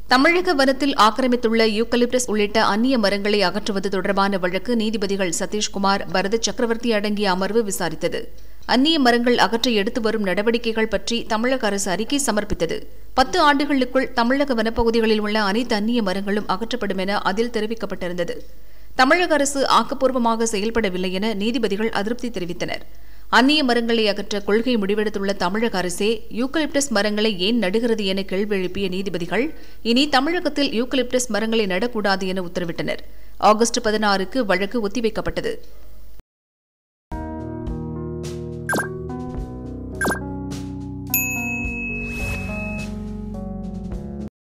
தமிழக வனத்தில் ஆக்கிரமித்துள்ள யூக்கலிப்டஸ் உள்ளிட்ட அந்நிய மரங்களை அகற்றுவது தொடர்பான வழக்கு நீதிபதிகள் சதீஷ்குமார் பரத சக்கரவர்த்தி அடங்கிய அமர்வு விசாரித்தது அந்நிய மரங்கள் அகற்ற எடுத்து வரும் நடவடிக்கைகள் பற்றி தமிழக அரசு அறிக்கை சமர்ப்பித்தது பத்து ஆண்டுகளுக்குள் தமிழக வனப்பகுதிகளில் உள்ள அனைத்து அந்நிய மரங்களும் அகற்றப்படும் என அதில் தெரிவிக்கப்பட்டிருந்தது தமிழக அரசு ஆக்கப்பூர்வமாக செயல்படவில்லை என நீதிபதிகள் அதிருப்தி தெரிவித்தனர் அந்நிய மரங்களை அகற்ற கொள்கை முடிவெடுத்துள்ள தமிழக அரசே யூக்கலிப்டஸ் மரங்களை ஏன் நடுகிறது என கேள்வி எழுப்பிய நீதிபதிகள் இனி தமிழகத்தில் யூக்கலிப்டஸ் மரங்களை நடக்கூடாது என உத்தரவிட்டனர் ஆகஸ்ட் பதினாறுக்கு வழக்கு ஒத்திவைக்கப்பட்டது